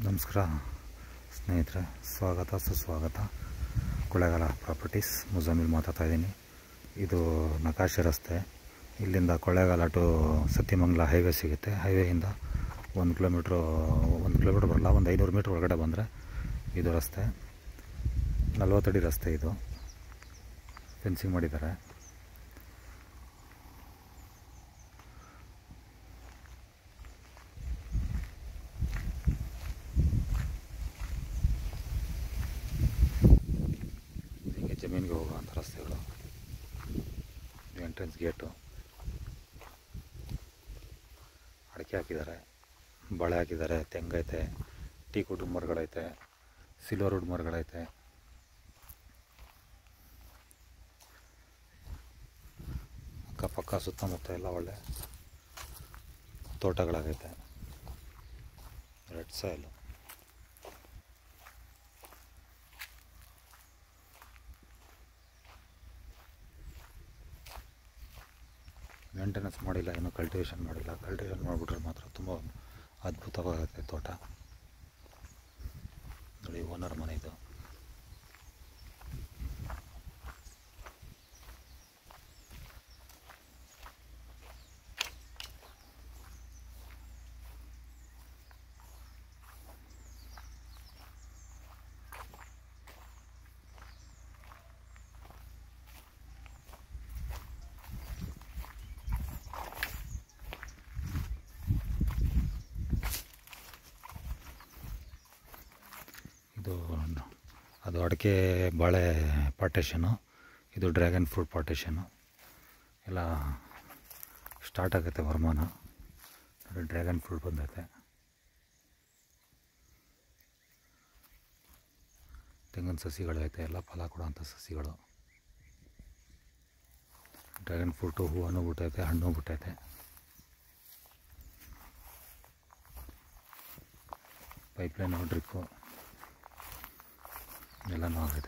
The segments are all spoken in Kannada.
ನಮಸ್ಕಾರ ಸ್ನೇಹಿತರೆ ಸ್ವಾಗತ ಸುಸ್ವಾಗತ ಕೊಳ್ಳೇಗಾಲ ಪ್ರಾಪರ್ಟೀಸ್ ಮುಜಾಮಿಲ್ ಮಾತಾಡ್ತಾ ಇದ್ದೀನಿ ಇದು ನಕಾಶೆ ರಸ್ತೆ ಇಲ್ಲಿಂದ ಕೊಳ್ಳೇಗಾಲ ಟು ಸತ್ಯಮಂಗಲ ಹೈವೇ ಸಿಗುತ್ತೆ ಹೈವೇಯಿಂದ ಒಂದು ಕಿಲೋಮೀಟ್ರು ಒಂದು ಕಿಲೋಮೀಟ್ರ್ ಬರಲ್ಲ ಒಂದು ಐನೂರು ಮೀಟ್ರ್ ಒಳಗಡೆ ಬಂದರೆ ಇದು ರಸ್ತೆ ನಲ್ವತ್ತಡಿ ರಸ್ತೆ ಇದು ಫೆನ್ಸಿಂಗ್ ಮಾಡಿದ್ದಾರೆ ಹೀಗೆ ಜಮೀನಿಗೆ ಹೋಗುವಂಥ ರಸ್ತೆಗಳು ಎಂಟ್ರೆನ್ಸ್ ಗೇಟು ಅಡಿಕೆ ಹಾಕಿದ್ದಾರೆ ಬಳೆ ಹಾಕಿದ್ದಾರೆ ತೆಂಗೈತೆ ಟೀ ಕುಟುಂಬ ಮರಗಳೈತೆ ಸಿಲ್ವರ್ ವುಡ್ ಮರಗಳೈತೆ ಅಕ್ಕಪಕ್ಕ ಸುತ್ತಮುತ್ತ ಎಲ್ಲ ಒಳ್ಳೆ ತೋಟಗಳಾಗೈತೆ ರೆಡ್ ಸಾಯಿಲು ಮೇಂಟೆನೆನ್ಸ್ ಮಾಡಿಲ್ಲ ಇನ್ನೂ ಕಲ್ಟಿವೇಷನ್ ಮಾಡಿಲ್ಲ ಕಲ್ಟಿವೇಷನ್ ಮಾಡಿಬಿಟ್ರೆ ಮಾತ್ರ ತುಂಬ ಅದ್ಭುತವಾಗುತ್ತೆ ತೋಟ ನೋಡಿ ಓನರ್ ಮನೆ ಇದು ಇದು ಅದು ಅಡಿಕೆ ಬಾಳೆ ಪಾರ್ಟೇಷನು ಇದು ಡ್ರ್ಯಾಗನ್ ಫ್ರೂಟ್ ಪಾರ್ಟೇಷನು ಎಲ್ಲ ಸ್ಟಾರ್ಟ್ ಆಗುತ್ತೆ ವರಮಾನ ನೋಡಿ ಡ್ರ್ಯಾಗನ್ ಫ್ರೂಟ್ ಬಂದೈತೆ ತೆಂಗಿನ ಸಸಿಗಳೈತೆ ಎಲ್ಲ ಫಲ ಕೊಡೋಂಥ ಸಸಿಗಳು ಡ್ರ್ಯಾಗನ್ ಫ್ರೂಟು ಹೂವನ್ನು ಬಿಟ್ಟೈತೆ ಹಣ್ಣು ಬಿಟ್ಟೈತೆ ಪೈಪ್ಲೈನು ಡ್ರಿಪ್ಪು ಎಲ್ಲನೂ ಆಗಿದೆ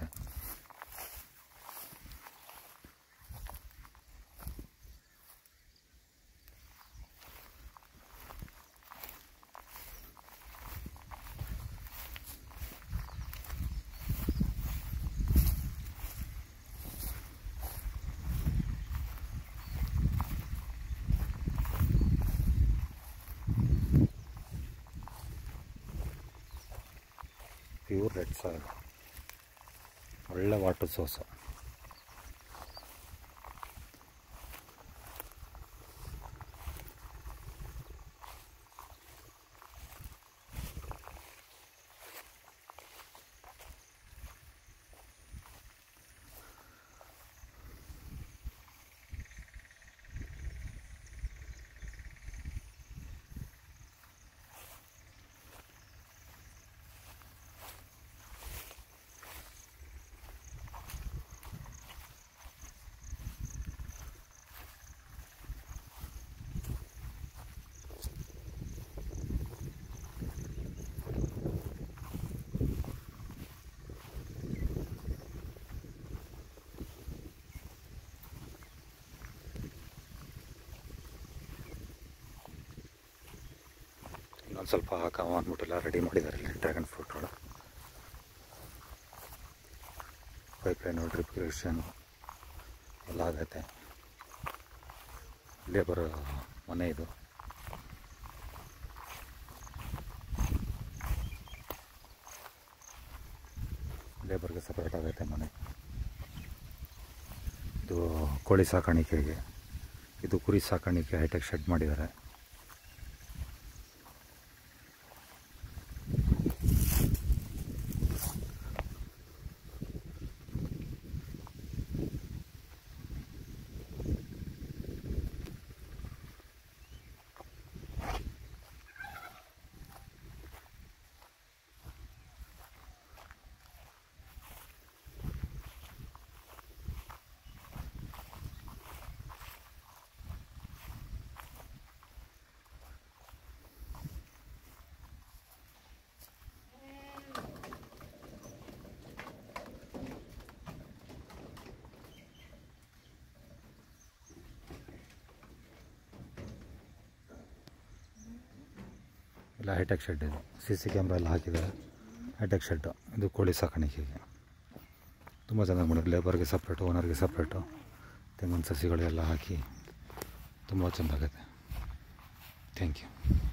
ಪ್ಯೂರ್ ರೆಡ್ ಸಾಯಿಲ್ ಒಳ್ಳೆ ವಾಟರ್ ಸೋರ್ಸು ಇನ್ನೊಂದು ಸ್ವಲ್ಪ ಹಾಕಾವ ಅಂದ್ಬಿಟ್ಟೆಲ್ಲ ರೆಡಿ ಮಾಡಿದ್ದಾರೆ ಇಲ್ಲಿ ಡ್ರ್ಯಾಗನ್ ಫ್ರೂಟ್ ಒಳಗೆ ಪೈಪ್ಲೈನು ಡ್ರಿಪ್ ಇರಿಗೇಷನು ಎಲ್ಲ ಆಗೈತೆ ಲೇಬರ್ ಮನೆ ಇದು ಲೇಬರ್ಗೆ ಸಪ್ರೇಟ್ ಆಗೈತೆ ಮನೆ ಇದು ಕೋಳಿ ಸಾಕಾಣಿಕೆಗೆ ಇದು ಕುರಿ ಸಾಕಾಣಿಕೆ ಹೈಟೆಕ್ ಶೆಡ್ ಮಾಡಿದ್ದಾರೆ ಇಲ್ಲ ಹೈಟೆಕ್ ಶೆಡ್ ಇದು ಸಿ ಸಿ ಕ್ಯಾಮ್ರಾ ಎಲ್ಲ ಹಾಕಿದ್ದಾರೆ ಹೈಟೆಕ್ ಶೆಡ್ಡು ಇದು ಕೋಳಿ ಸಾಕಾಣಿಕೆಗೆ ತುಂಬ ಚೆನ್ನಾಗಿ ಮಾಡಿದ್ರು ಲೇಬರ್ಗೆ ಸಪ್ರೇಟು ಓನರ್ಗೆ ಸಪ್ರೇಟು ತೆಂಗಿನ ಸಸಿಗಳೆಲ್ಲ ಹಾಕಿ ತುಂಬ ಚೆಂದಾಗೈತೆ ಥ್ಯಾಂಕ್ ಯು